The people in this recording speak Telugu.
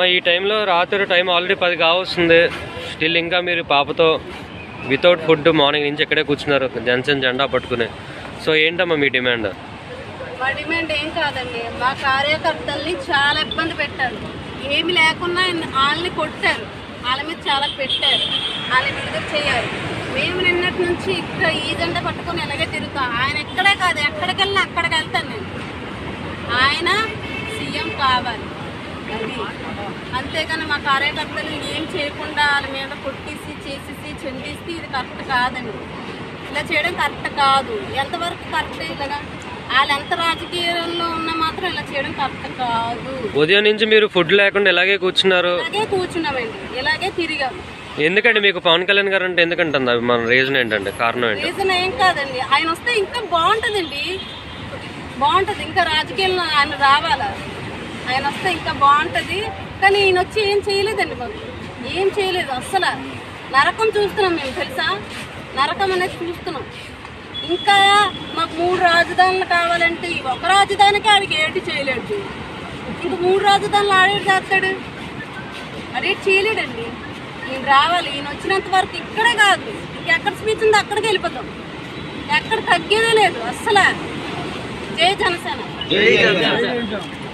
అమ్మ ఈ టైంలో రాత్రి టైం ఆల్రెడీ పది కావస్తుంది స్టిల్ ఇంకా మీరు పాపతో వితౌట్ ఫుడ్ మార్నింగ్ నుంచి ఇక్కడే కూర్చున్నారు జనసేన జెండా పట్టుకుని సో ఏంటమ్మా మీ డిమాండ్ మా డిమాండ్ ఏం కాదండి మా కార్యకర్తల్ని చాలా ఇబ్బంది పెట్టారు ఏమి లేకున్నా వాళ్ళని కొట్టారు వాళ్ళ మీద చాలా పెట్టారు వాళ్ళని విడుదల చేయాలి మేము నిన్నటి నుంచి ఇక్కడ ఈ జెండా పట్టుకొని ఇలాగే తిరుగుతాం ఆయన ఎక్కడే కాదు ఎక్కడికి వెళ్ళినా అక్కడికి వెళ్తాను నేను ఆయన సీఎం కావాలి అది అంతేగాని మా కార్యకర్తలు ఏం చేయకుండా వాళ్ళ మీద కొట్టేసి చేసేసి చెందిస్తే ఇది కరెక్ట్ కాదండి ఇలా చేయడం కరెక్ట్ కాదు ఎంతవరకు కరెక్ట్ ఇలాగా వాళ్ళు ఎంత రాజకీయాల్లో ఉన్నా మాత్రం ఇలా చేయడం కరెక్ట్ కాదు ఉదయం నుంచి మీరు ఫుడ్ లేకుండా ఇలాగే కూర్చున్నారు ఇలాగే కూర్చున్నామండి ఇలాగే తిరిగాము ఎందుకండి మీకు పవన్ కళ్యాణ్ గారు అంటే ఎందుకంటుంది అవి మన రీజన్ ఏంటంటే కారణం ఏంటి రీజన్ ఏం కాదండి ఆయన వస్తే ఇంకా బాగుంటుందండి బాగుంటుంది ఇంకా రాజకీయాల్లో ఆయన రావాలా ఆయన వస్తే ఇంకా బాగుంటుంది కానీ ఈయన వచ్చి ఏం చేయలేదండి మాకు ఏం చేయలేదు అస్సలు నరకం చూస్తున్నాం మేము తెలుసా నరకం అనేది చూస్తున్నాం ఇంకా మాకు మూడు రాజధానులు కావాలంటే ఈ ఒక రాజధానికి ఆడికి ఏంటి చేయలేడు ఇంక మూడు రాజధానులు ఆడేటి చేస్తాడు అదేంటి చేయలేడండి ఈయన రావాలి ఈయన వచ్చినంత వరకు ఇక్కడే కాదు ఇంకెక్కడ స్పీచ్ ఉందో అక్కడికి వెళ్ళిపోతాం ఎక్కడ తగ్గేదే లేదు అస్సలు జై జనసేన